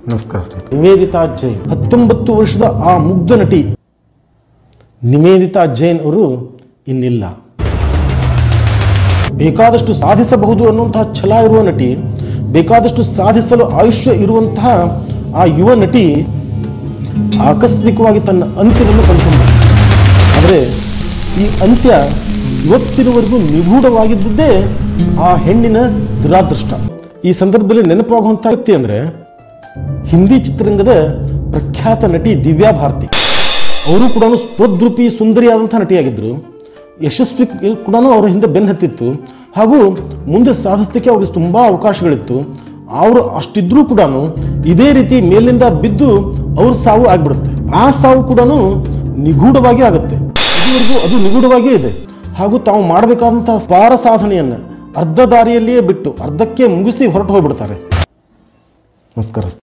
ನಮಸ್ಕಾರ ಸ್ನೇಹಿತರೆ ನಿವೇದಿತಾ ಜೈನ್ ಹತ್ತೊಂಬತ್ತು ವರ್ಷದ ಆ ಮುಗ್ಧ ನಟಿ ನಿವೇದಿತಾ ಜೈನ್ ಅವರು ಇನ್ನಿಲ್ಲ ಬೇಕಾದಷ್ಟು ಸಾಧಿಸಬಹುದು ಅನ್ನುವಂತಹ ಛಲ ಇರುವ ನಟಿ ಬೇಕಾದಷ್ಟು ಸಾಧಿಸಲು ಆಯುಷ್ಯ ಇರುವಂತಹ ಆ ಯುವ ನಟಿ ಆಕಸ್ಮಿಕವಾಗಿ ತನ್ನ ಅಂತ್ಯವನ್ನು ಕಂಡುಕೊಂಡ ಆದರೆ ಈ ಅಂತ್ಯ ಇವತ್ತಿನವರೆಗೂ ನಿಗೂಢವಾಗಿದ್ದದ್ದೇ ಆ ಹೆಣ್ಣಿನ ದುರಾದೃಷ್ಟ ಈ ಸಂದರ್ಭದಲ್ಲಿ ನೆನಪಾಗುವಂಥ ವ್ಯಕ್ತಿ ಅಂದರೆ ಹಿಂದಿ ಚಿತ್ರರಂಗದ ಪ್ರಖ್ಯಾತ ನಟಿ ದಿವ್ಯಾ ಭಾರತಿ ಅವರು ಕೂಡ ಸ್ವದ್ರೂಪಿ ಸುಂದರಿಯಾದಂಥ ನಟಿಯಾಗಿದ್ದರು ಯಶಸ್ವಿ ಕೂಡ ಅವರ ಹಿಂದೆ ಬೆನ್ನು ಹತ್ತಿತ್ತು ಹಾಗೂ ಮುಂದೆ ಸಾಧಿಸಲಿಕ್ಕೆ ಅವ್ರಿಗೆ ತುಂಬ ಅವಕಾಶಗಳಿತ್ತು ಅವರು ಅಷ್ಟಿದ್ರೂ ಕೂಡ ಇದೇ ರೀತಿ ಮೇಲಿಂದ ಬಿದ್ದು ಅವ್ರ ಸಾವು ಆಗ್ಬಿಡುತ್ತೆ ಆ ಸಾವು ಕೂಡ ನಿಗೂಢವಾಗಿ ಆಗುತ್ತೆ ಇದುವರೆಗೂ ಅದು ನಿಗೂಢವಾಗಿಯೇ ಇದೆ ಹಾಗೂ ತಾವು ಮಾಡಬೇಕಾದಂತಹ ಸ್ವಾರ ಸಾಧನೆಯನ್ನು ಅರ್ಧ ದಾರಿಯಲ್ಲಿಯೇ ಬಿಟ್ಟು ಅರ್ಧಕ್ಕೆ ಮುಗಿಸಿ ಹೊರಟು ಹೋಗ್ಬಿಡ್ತಾರೆ ನಮಸ್ಕಾರ